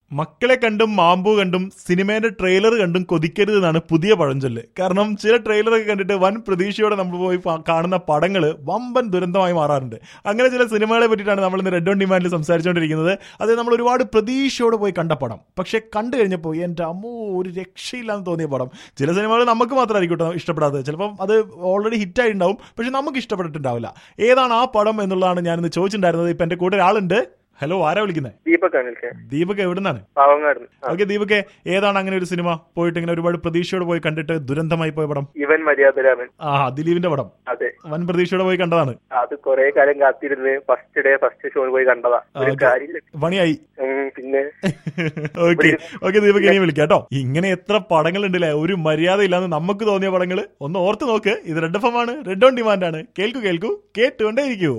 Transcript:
മക്കളെ കണ്ടും മാമ്പു കണ്ടും സിനിമയുടെ ട്രെയിലർ കണ്ടും കൊതിക്കരുത് എന്നാണ് പുതിയ പഴഞ്ചൊല്ല് കാരണം ചില ട്രെയിലറൊക്കെ കണ്ടിട്ട് വൻ പ്രതീക്ഷയോടെ നമ്മൾ പോയി പ- കാണുന്ന പടങ്ങൾ വമ്പൻ ദുരന്തമായി മാറാറുണ്ട് അങ്ങനെ ചില സിനിമകളെ പറ്റിയിട്ടാണ് നമ്മൾ ഇന്ന് റെഡ് ഓൺ ഡിമാൻഡിൽ സംസാരിച്ചുകൊണ്ടിരിക്കുന്നത് അത് നമ്മൾ ഒരുപാട് പ്രതീക്ഷയോടെ പോയി കണ്ട പടം പക്ഷെ കണ്ടു കഴിഞ്ഞപ്പോൾ എൻ്റെ അമ്മോ ഒരു രക്ഷയില്ലാന്ന് തോന്നിയ പടം ചില സിനിമകൾ നമുക്ക് മാത്രമായിരിക്കും കേട്ടോ ഇഷ്ടപ്പെടാത്തത് ചിലപ്പം അത് ഓൾറെഡി ഹിറ്റായി ഉണ്ടാവും പക്ഷെ നമുക്ക് ഇഷ്ടപ്പെട്ടിട്ടുണ്ടാവില്ല ഏതാണ് ആ പടം എന്നുള്ളതാണ് ഞാനിന്ന് ചോദിച്ചിട്ടുണ്ടായിരുന്നത് ഇപ്പം എൻ്റെ കൂടെ ഒരാളുണ്ട് ഹലോ ആരാ വിളിക്കുന്നത് ദീപക് അനിൽക്ക് ദീപക് എവിടുന്നാണ് പാവങ്ങാടുന്ന് ആ. ഓക്കെ ദീപകെ ഏതാണ് അങ്ങനെ ഒരു സിനിമ പോയിട്ട് ഇങ്ങനെ ഒരുപാട് പ്രതീക്ഷയോടെ പോയി കണ്ടിട്ട് ദുരന്തമായി പോയ പടം ഇവൻ മര്യാദരാമൻ ആ ദിലീപിന്റെ പടം അതെ വൻ പ്രതീക്ഷയോടെ പോയി കണ്ടതാണ് അത് കുറെ കാലം കാത്തിരുന്ന് ഫസ്റ്റ് ഡേ ഫസ്റ്റ് ഷോ പോയി കണ്ടതാ ഒരു ഓക്കേ. കാര്യമില്ല പണിയായി ഉം, പിന്നെ ഓക്കെ ഓക്കെ ദീപക് ഇനി വിളിക്കാം കേട്ടോ ഇങ്ങനെ എത്ര പടങ്ങൾ ഉണ്ടല്ലേ ഒരു മര്യാദ ഇല്ലാന്ന് നമുക്ക് തോന്നിയ പടങ്ങൾ ഒന്ന് ഓർത്ത് നോക്ക് ഇത് റെഡ് എഫ് എം ആണ് റെഡ് ഓൺ ഡിമാൻഡ് ആണ് കേൾക്കൂ കേൾക്കൂ കേട്ടുകൊണ്ടേ ഇരിക്കൂ